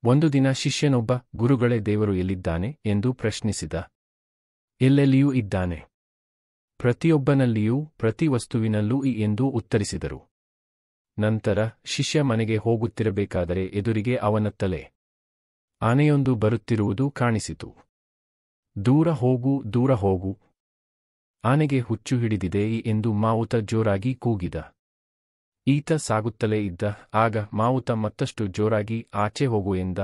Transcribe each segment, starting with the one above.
ಒಂದು ದಿನ ಶಿಷ್ಯನೊಬ್ಬ ಗುರುಗಳೇ ದೇವರು ಎಲ್ಲಿದ್ದಾನೆ ಎಂದು ಪ್ರಶ್ನಿಸಿದ ಎಲ್ಲೆಲ್ಲಿಯೂ ಇದ್ದಾನೆ ಪ್ರತಿಯೊಬ್ಬನಲ್ಲಿಯೂ ಪ್ರತಿ ವಸ್ತುವಿನಲ್ಲೂ ಈ ಎಂದು ಉತ್ತರಿಸಿದರು ನಂತರ ಶಿಷ್ಯ ಮನೆಗೆ ಹೋಗುತ್ತಿರಬೇಕಾದರೆ ಎದುರಿಗೆ ಅವನ ತಲೆ ಆನೆಯೊಂದು ಬರುತ್ತಿರುವುದು ಕಾಣಿಸಿತು ದೂರ ಹೋಗು ದೂರ ಹೋಗು ಆನೆಗೆ ಹುಚ್ಚು ಹಿಡಿದಿದೆ ಎಂದು ಮಾವುತ ಜೋರಾಗಿ ಕೂಗಿದ ಈತ ಸಾಗುತ್ತಲೇ ಇದ್ದ ಆಗ ಮಾವುತ ಮತ್ತಷ್ಟು ಜೋರಾಗಿ ಆಚೆ ಹೋಗು ಎಂದ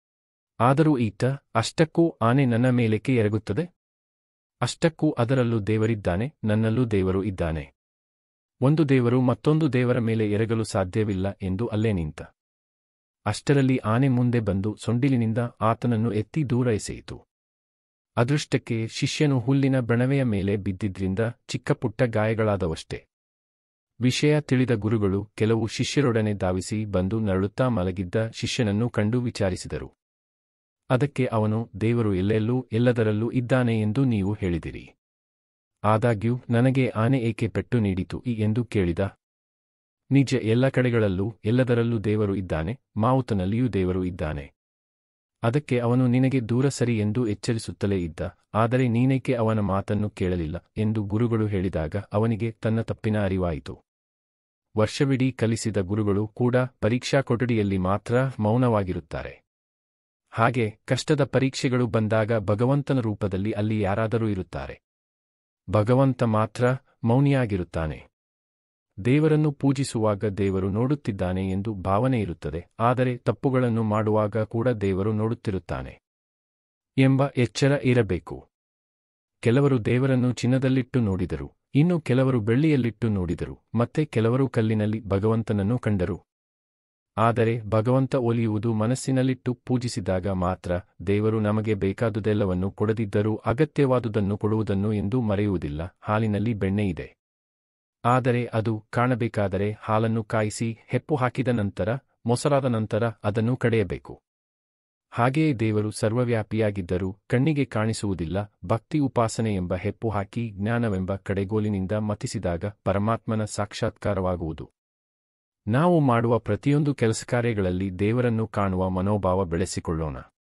ಆದರೂ ಈತ ಅಷ್ಟಕ್ಕೂ ಆನೆ ನನ್ನ ಮೇಲಕ್ಕೆ ಎರಗುತ್ತದೆ ಅಷ್ಟಕ್ಕೂ ಅದರಲ್ಲೂ ದೇವರಿದ್ದಾನೆ ನನ್ನಲ್ಲೂ ದೇವರು ಇದ್ದಾನೆ ಒಂದು ದೇವರು ಮತ್ತೊಂದು ದೇವರ ಮೇಲೆ ಎರಗಲು ಸಾಧ್ಯವಿಲ್ಲ ಎಂದು ಅಲ್ಲೇ ನಿಂತ ಅಷ್ಟರಲ್ಲಿ ಆನೆ ಮುಂದೆ ಬಂದು ಸೊಂಡಿಲಿನಿಂದ ಆತನನ್ನು ಎತ್ತಿ ದೂರ ಎಸೆಯಿತು ಅದೃಷ್ಟಕ್ಕೆ ಶಿಷ್ಯನು ಹುಲ್ಲಿನ ಬ್ರಣವೆಯ ಮೇಲೆ ಬಿದ್ದಿದ್ರಿಂದ ಚಿಕ್ಕಪುಟ್ಟ ಗಾಯಗಳಾದವಷ್ಟೇ ವಿಷಯ ತಿಳಿದ ಗುರುಗಳು ಕೆಲವು ಶಿಷ್ಯರೊಡನೆ ಧಾವಿಸಿ ಬಂದು ನರಳುತ್ತಾ ಮಲಗಿದ್ದ ಶಿಷ್ಯನನ್ನು ಕಂಡು ವಿಚಾರಿಸಿದರು ಅದಕ್ಕೆ ಅವನು ದೇವರು ಎಲ್ಲೆಲ್ಲೂ ಎಲ್ಲದರಲ್ಲೂ ಇದ್ದಾನೆ ಎಂದು ನೀವು ಹೇಳಿದಿರಿ ಆದಾಗ್ಯೂ ನನಗೆ ಆನೆ ಏಕೆ ಪೆಟ್ಟು ನೀಡಿತು ಈ ಎಂದು ಕೇಳಿದ ನಿಜ ಎಲ್ಲ ಕಡೆಗಳಲ್ಲೂ ಎಲ್ಲದರಲ್ಲೂ ದೇವರು ಇದ್ದಾನೆ ಮಾವುತನಲ್ಲಿಯೂ ದೇವರು ಇದ್ದಾನೆ ಅದಕ್ಕೆ ಅವನು ನಿನಗೆ ದೂರ ಸರಿ ಎಂದು ಎಚ್ಚರಿಸುತ್ತಲೇ ಇದ್ದ ಆದರೆ ನೀನೇಕೆ ಅವನ ಮಾತನ್ನು ಕೇಳಲಿಲ್ಲ ಎಂದು ಗುರುಗಳು ಹೇಳಿದಾಗ ಅವನಿಗೆ ತನ್ನ ತಪ್ಪಿನ ಅರಿವಾಯಿತು ವರ್ಷವಿಡೀ ಕಲಿಸಿದ ಗುರುಗಳು ಕೂಡ ಪರೀಕ್ಷಾ ಕೊಠಡಿಯಲ್ಲಿ ಮಾತ್ರ ಮೌನವಾಗಿರುತ್ತಾರೆ ಹಾಗೆ ಕಷ್ಟದ ಪರೀಕ್ಷೆಗಳು ಬಂದಾಗ ಭಗವಂತನ ರೂಪದಲ್ಲಿ ಅಲ್ಲಿ ಯಾರಾದರೂ ಇರುತ್ತಾರೆ ಭಗವಂತ ಮಾತ್ರ ಮೌನಿಯಾಗಿರುತ್ತಾನೆ ದೇವರನ್ನು ಪೂಜಿಸುವಾಗ ದೇವರು ನೋಡುತ್ತಿದ್ದಾನೆ ಎಂದು ಭಾವನೆ ಇರುತ್ತದೆ ಆದರೆ ತಪ್ಪುಗಳನ್ನು ಮಾಡುವಾಗ ಕೂಡ ದೇವರು ನೋಡುತ್ತಿರುತ್ತಾನೆ ಎಂಬ ಎಚ್ಚರ ಇರಬೇಕು ಕೆಲವರು ದೇವರನ್ನು ಚಿನ್ನದಲ್ಲಿಟ್ಟು ನೋಡಿದರು ಇನ್ನು ಕೆಲವರು ಬೆಳ್ಳಿಯಲ್ಲಿಟ್ಟು ನೋಡಿದರು ಮತ್ತೆ ಕೆಲವರು ಕಲ್ಲಿನಲ್ಲಿ ಭಗವಂತನನ್ನು ಕಂಡರು ಆದರೆ ಭಗವಂತ ಒಲಿಯುವುದು ಮನಸ್ಸಿನಲ್ಲಿಟ್ಟು ಪೂಜಿಸಿದಾಗ ಮಾತ್ರ ದೇವರು ನಮಗೆ ಬೇಕಾದುದೆಲ್ಲವನ್ನು ಕೊಡದಿದ್ದರೂ ಅಗತ್ಯವಾದುದನ್ನು ಕೊಡುವುದನ್ನು ಎಂದು ಮರೆಯುವುದಿಲ್ಲ ಹಾಲಿನಲ್ಲಿ ಬೆಣ್ಣೆ ಇದೆ ಆದರೆ ಅದು ಕಾಣಬೇಕಾದರೆ ಹಾಲನ್ನು ಕಾಯಿಸಿ ಹೆಪ್ಪು ಹಾಕಿದ ನಂತರ ಮೊಸರಾದ ನಂತರ ಅದನ್ನು ಕಡೆಯಬೇಕು ಹಾಗೆಯೇ ದೇವರು ಸರ್ವವ್ಯಾಪಿಯಾಗಿದ್ದರೂ ಕಣ್ಣಿಗೆ ಕಾಣಿಸುವುದಿಲ್ಲ ಭಕ್ತಿ ಉಪಾಸನೆ ಎಂಬ ಹೆಪ್ಪು ಹಾಕಿ ಜ್ಞಾನವೆಂಬ ಕಡೆಗೋಲಿನಿಂದ ಮತಿಸಿದಾಗ ಪರಮಾತ್ಮನ ಸಾಕ್ಷಾತ್ಕಾರವಾಗುವುದು ನಾವು ಮಾಡುವ ಪ್ರತಿಯೊಂದು ಕೆಲಸ ಕಾರ್ಯಗಳಲ್ಲಿ ದೇವರನ್ನು ಕಾಣುವ ಮನೋಭಾವ ಬೆಳೆಸಿಕೊಳ್ಳೋಣ